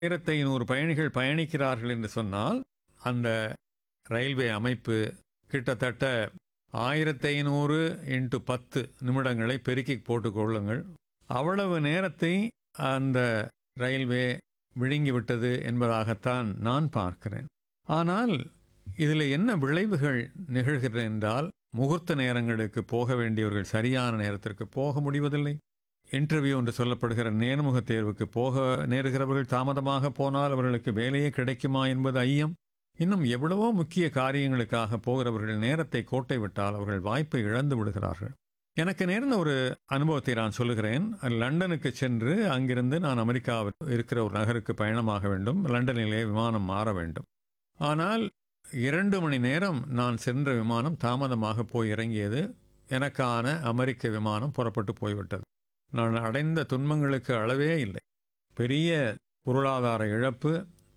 ஆயிரத்தி ஐநூறு பயணிகள் பயணிக்கிறார்கள் என்று சொன்னால் அந்த ரயில்வே அமைப்பு கிட்டத்தட்ட ஆயிரத்தி ஐநூறு இன்ட்டு பத்து நிமிடங்களை பெருக்கி போட்டுக்கொள்ளுங்கள் அவ்வளவு நேரத்தை அந்த ரயில்வே விழுங்கிவிட்டது என்பதாகத்தான் நான் பார்க்கிறேன் ஆனால் இதில் என்ன விளைவுகள் நிகழ்கிறது என்றால் முகூர்த்த நேரங்களுக்கு போக வேண்டியவர்கள் சரியான நேரத்திற்கு போக முடிவதில்லை இன்டர்வியூ என்று சொல்லப்படுகிற நேர்முக தேர்வுக்கு போக நேருகிறவர்கள் தாமதமாக போனால் அவர்களுக்கு வேலையே கிடைக்குமா என்பது ஐயம் இன்னும் எவ்வளவோ முக்கிய காரியங்களுக்காக போகிறவர்கள் நேரத்தை கோட்டை விட்டால் அவர்கள் வாய்ப்பை இழந்து விடுகிறார்கள் எனக்கு நேர்ந்த ஒரு அனுபவத்தை நான் சொல்லுகிறேன் லண்டனுக்கு சென்று அங்கிருந்து நான் அமெரிக்காவில் இருக்கிற ஒரு நகருக்கு பயணமாக வேண்டும் லண்டனிலே விமானம் மாற வேண்டும் ஆனால் இரண்டு மணி நேரம் நான் சென்ற விமானம் தாமதமாக போய் இறங்கியது எனக்கான அமெரிக்க விமானம் புறப்பட்டு போய்விட்டது நான் அடைந்த துன்பங்களுக்கு அளவே இல்லை பெரிய பொருளாதார இழப்பு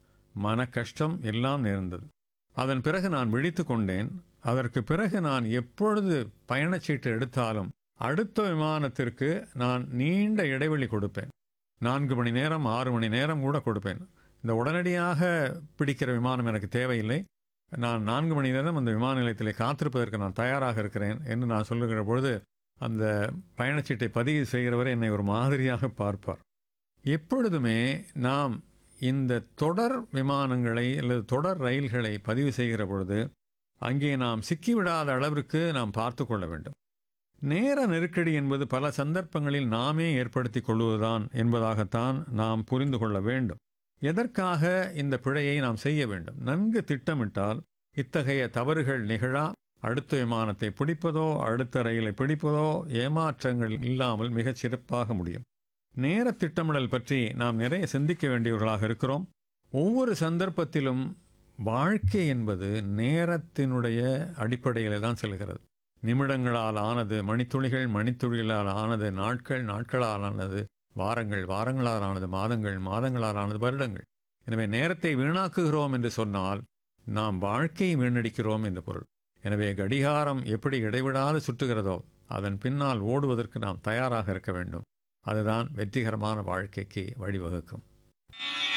மன கஷ்டம் எல்லாம் நேர்ந்தது அதன் பிறகு நான் விழித்து கொண்டேன் அதற்கு பிறகு நான் எப்பொழுது பயணச்சீட்டு எடுத்தாலும் அடுத்த விமானத்திற்கு நான் நீண்ட இடைவெளி கொடுப்பேன் நான்கு மணி நேரம் ஆறு மணி நேரம் கூட கொடுப்பேன் இந்த உடனடியாக பிடிக்கிற விமானம் எனக்கு தேவையில்லை நான் நான்கு மணி நேரம் அந்த விமான நிலையத்தில் காத்திருப்பதற்கு நான் தயாராக இருக்கிறேன் என்று நான் சொல்லுகிற பொழுது அந்த பயணச்சீட்டை பதிவு செய்கிறவர் என்னை ஒரு மாதிரியாக பார்ப்பார் எப்பொழுதுமே நாம் இந்த தொடர் விமானங்களை அல்லது தொடர் ரயில்களை பதிவு செய்கிற பொழுது அங்கே நாம் சிக்கிவிடாத அளவிற்கு நாம் பார்த்து கொள்ள வேண்டும் நேர நெருக்கடி என்பது பல சந்தர்ப்பங்களில் நாமே ஏற்படுத்தி கொள்வதுதான் என்பதாகத்தான் நாம் புரிந்து கொள்ள வேண்டும் எதற்காக இந்த பிழையை நாம் செய்ய வேண்டும் நன்கு திட்டமிட்டால் இத்தகைய தவறுகள் நிகழா அடுத்த விமானத்தை பிடிப்பதோ அடுத்த ரயிலை பிடிப்பதோ ஏமாற்றங்கள் இல்லாமல் மிகச் சிறப்பாக முடியும் நேர திட்டமிடல் பற்றி நாம் நிறைய சிந்திக்க வேண்டியவர்களாக இருக்கிறோம் ஒவ்வொரு சந்தர்ப்பத்திலும் வாழ்க்கை என்பது நேரத்தினுடைய அடிப்படையில் தான் செல்கிறது நிமிடங்களால் ஆனது மணித்துளிகள் மணித்துளிகளால் ஆனது நாட்கள் நாட்களால் ஆனது வாரங்கள் வாரங்களால் ஆனது மாதங்கள் மாதங்களால் ஆனது வருடங்கள் எனவே நேரத்தை வீணாக்குகிறோம் என்று சொன்னால் நாம் வாழ்க்கையை வீணடிக்கிறோம் என்று பொருள் எனவே கடிகாரம் எப்படி இடைவிடாது சுற்றுகிறதோ அதன் பின்னால் ஓடுவதற்கு நாம் தயாராக இருக்க வேண்டும் அதுதான் வெற்றிகரமான வாழ்க்கைக்கு வழிவகுக்கும்